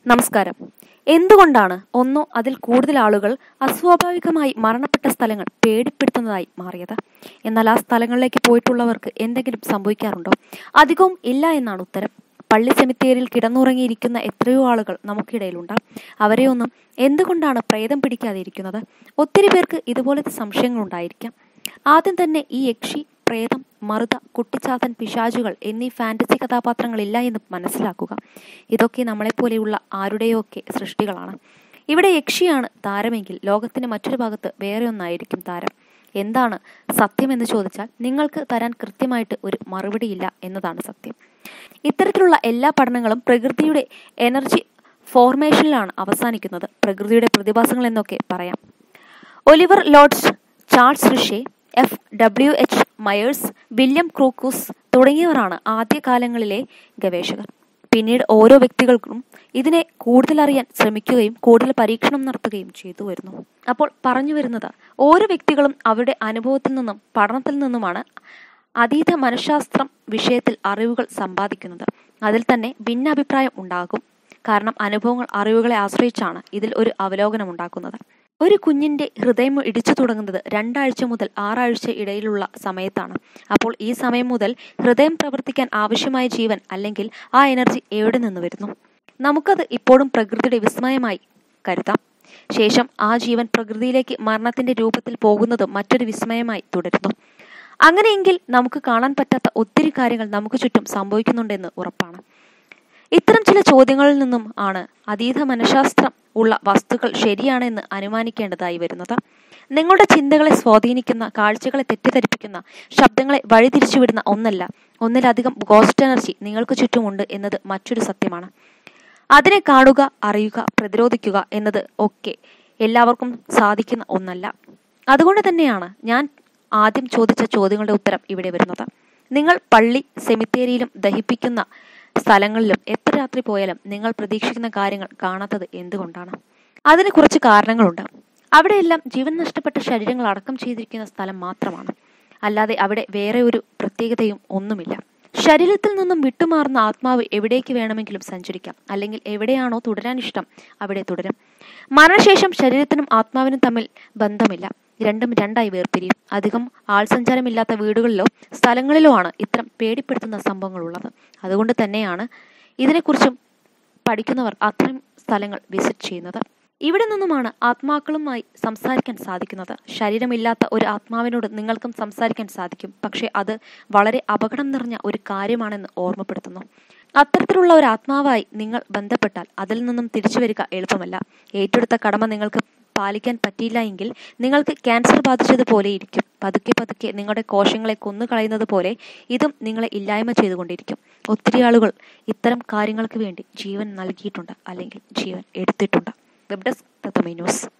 നമസ്കാരം എന്തുകൊണ്ടാണ് ഒന്നോ അതിൽ കൂടുതൽ ആളുകൾ അസ്വാഭാവികമായി മരണപ്പെട്ട സ്ഥലങ്ങൾ പേടിപ്പെടുത്തുന്നതായി മാറിയത് എന്നാൽ ആ സ്ഥലങ്ങളിലേക്ക് പോയിട്ടുള്ളവർക്ക് എന്തെങ്കിലും സംഭവിക്കാറുണ്ടോ അധികവും ഇല്ല എന്നാണ് ഉത്തരം പള്ളി സെമിത്തേരിയിൽ കിടന്നുറങ്ങിയിരിക്കുന്ന എത്രയോ ആളുകൾ നമുക്കിടയിലുണ്ട് അവരെയൊന്നും എന്തുകൊണ്ടാണ് പ്രേതം പിടിക്കാതെ ഇരിക്കുന്നത് ഒത്തിരി പേർക്ക് ഇതുപോലത്തെ സംശയങ്ങളുണ്ടായിരിക്കാം ആദ്യം തന്നെ ഈ യക്ഷി പ്രേതം മറുത കുട്ടിച്ചാത്തൻ പിശാചുകൾ എന്നീ ഫാന്റസി കഥാപാത്രങ്ങളില്ല എന്ന് മനസ്സിലാക്കുക ഇതൊക്കെ നമ്മളെപ്പോലെയുള്ള ആരുടെയൊക്കെ സൃഷ്ടികളാണ് ഇവിടെ യക്ഷിയാണ് താരമെങ്കിൽ ലോകത്തിന്റെ മറ്റൊരു ഭാഗത്ത് വേറെ ഒന്നായിരിക്കും താരം എന്താണ് സത്യമെന്ന് ചോദിച്ചാൽ നിങ്ങൾക്ക് തരാൻ കൃത്യമായിട്ട് ഒരു മറുപടിയില്ല എന്നതാണ് സത്യം ഇത്തരത്തിലുള്ള എല്ലാ പഠനങ്ങളും പ്രകൃതിയുടെ എനർജി ഫോർമേഷനിലാണ് അവസാനിക്കുന്നത് പ്രകൃതിയുടെ പ്രതിഭാസങ്ങൾ എന്നൊക്കെ പറയാം Oliver Lodge Charles Richet F W H Myers William Crookes തുടങ്ങിയവരാണ് ആദ്യകാലങ്ങളിലെ ഗവേഷകർ പിന്നീട് ഓരോ വ്യക്തികൾക്കും ഇതിനെ കൂടുതൽ അറിയാൻ ശ്രമിക്കുകയും കൂടുതൽ പരീക്ഷണം നടത്തുകയും ചെയ്തു വരുന്നു അപ്പോൾ പറഞ്ഞു വരുന്നത് ഓരോ വ്യക്തികളും അവരുടെ അനുഭവത്തിൽ നിന്നും പഠനത്തിൽ നിന്നുമാണ് അതീത മനഃശാസ്ത്രം വിഷയത്തിൽ അറിവുകൾ സമ്പാദിക്കുന്നത് അതിൽ തന്നെ ഭിന്നാഭിപ്രായം ഉണ്ടാകും കാരണം അനുഭവങ്ങൾ അറിവുകളെ ആശ്രയിച്ചാണ് ഇതിൽ ഒരു അവലോകനം ഉണ്ടാക്കുന്നത് ഒരു കുഞ്ഞിന്റെ ഹൃദയം ഇടിച്ചു തുടങ്ങുന്നത് രണ്ടാഴ്ച മുതൽ ആറാഴ്ച ഇടയിലുള്ള സമയത്താണ് അപ്പോൾ ഈ സമയം മുതൽ ഹൃദയം പ്രവർത്തിക്കാൻ ആവശ്യമായ ജീവൻ അല്ലെങ്കിൽ ആ എനർജി എവിടെ നിന്ന് വരുന്നു നമുക്കത് ഇപ്പോഴും പ്രകൃതിയുടെ വിസ്മയമായി കരുതാം ശേഷം ആ ജീവൻ പ്രകൃതിയിലേക്ക് മരണത്തിന്റെ രൂപത്തിൽ പോകുന്നത് മറ്റൊരു വിസ്മയമായി തുടരുന്നു അങ്ങനെയെങ്കിൽ നമുക്ക് കാണാൻ പറ്റാത്ത ഒത്തിരി കാര്യങ്ങൾ നമുക്ക് ചുറ്റും സംഭവിക്കുന്നുണ്ടെന്ന് ഉറപ്പാണ് ഇത്തരം ചില ചോദ്യങ്ങളിൽ നിന്നും ആണ് അതീത മനഃശാസ്ത്രം ഉള്ള വസ്തുക്കൾ ശരിയാണെന്ന് അനുമാനിക്കേണ്ടതായി വരുന്നത് നിങ്ങളുടെ ചിന്തകളെ സ്വാധീനിക്കുന്ന കാഴ്ചകളെ തെറ്റിദ്ധരിപ്പിക്കുന്ന ശബ്ദങ്ങളെ വഴിതിരിച്ചുവിടുന്ന ഒന്നല്ല ഒന്നിലധികം ഗോസ്റ്റ് എനർജി നിങ്ങൾക്ക് ചുറ്റുമുണ്ട് എന്നത് മറ്റൊരു സത്യമാണ് അതിനെ കാണുക അറിയുക പ്രതിരോധിക്കുക എന്നത് ഒക്കെ എല്ലാവർക്കും സാധിക്കുന്ന ഒന്നല്ല അതുകൊണ്ട് തന്നെയാണ് ഞാൻ ആദ്യം ചോദിച്ച ചോദ്യങ്ങളുടെ ഉത്തരം ഇവിടെ വരുന്നത് നിങ്ങൾ പള്ളി സെമിത്തേരിയിലും ദഹിപ്പിക്കുന്ന സ്ഥലങ്ങളിലും എത്ര രാത്രി പോയാലും നിങ്ങൾ പ്രതീക്ഷിക്കുന്ന കാര്യങ്ങൾ കാണാത്തത് എന്തുകൊണ്ടാണ് അതിന് കുറച്ച് കാരണങ്ങളുണ്ട് അവിടെയെല്ലാം ജീവൻ നഷ്ടപ്പെട്ട ശരീരങ്ങൾ അടക്കം ചെയ്തിരിക്കുന്ന സ്ഥലം മാത്രമാണ് അല്ലാതെ അവിടെ വേറെ ഒരു പ്രത്യേകതയും ഒന്നുമില്ല ശരീരത്തിൽ നിന്നും വിട്ടുമാറുന്ന ആത്മാവ് എവിടേക്ക് വേണമെങ്കിലും സഞ്ചരിക്കാം അല്ലെങ്കിൽ എവിടെയാണോ തുടരാൻ ഇഷ്ടം അവിടെ തുടരും മരണശേഷം ശരീരത്തിനും ആത്മാവിനും തമ്മിൽ ബന്ധമില്ല രണ്ടും രണ്ടായി വേർപിരിയും അധികം ആൾ സഞ്ചാരമില്ലാത്ത വീടുകളിലോ സ്ഥലങ്ങളിലോ ആണ് ഇത്തരം പേടിപ്പെടുത്തുന്ന സംഭവങ്ങൾ ഉള്ളത് അതുകൊണ്ട് തന്നെയാണ് ഇതിനെക്കുറിച്ചും പഠിക്കുന്നവർ അത്തരം സ്ഥലങ്ങൾ വിസിറ്റ് ചെയ്യുന്നത് ഇവിടെ നിന്നുമാണ് ആത്മാക്കളുമായി സംസാരിക്കാൻ സാധിക്കുന്നത് ശരീരമില്ലാത്ത ഒരു ആത്മാവിനോട് നിങ്ങൾക്കും സംസാരിക്കാൻ സാധിക്കും പക്ഷേ അത് വളരെ അപകടം നിറഞ്ഞ ഒരു കാര്യമാണെന്ന് ഓർമ്മപ്പെടുത്തുന്നു അത്തരത്തിലുള്ള ഒരു ആത്മാവായി നിങ്ങൾ ബന്ധപ്പെട്ടാൽ അതിൽ നിന്നും തിരിച്ചു വരിക എളുപ്പമല്ല ഏറ്റെടുത്ത കടമ നിങ്ങൾക്ക് പാലിക്കാൻ പറ്റിയില്ല എങ്കിൽ നിങ്ങൾക്ക് ക്യാൻസർ ബാധിച്ചതുപോലെ ഇരിക്കും പതുക്കെ പതുക്കെ നിങ്ങളുടെ കോശങ്ങളെ കൊന്നുകളയുന്നത് പോലെ ഇതും നിങ്ങളെ ഇല്ലായ്മ ചെയ്തുകൊണ്ടിരിക്കും ഒത്തിരി ആളുകൾ ഇത്തരം കാര്യങ്ങൾക്ക് വേണ്ടി ജീവൻ നൽകിയിട്ടുണ്ട് അല്ലെങ്കിൽ ജീവൻ എടുത്തിട്ടുണ്ട് വെബ് ഡെസ്ക് തത്തമൈ ന്യൂസ്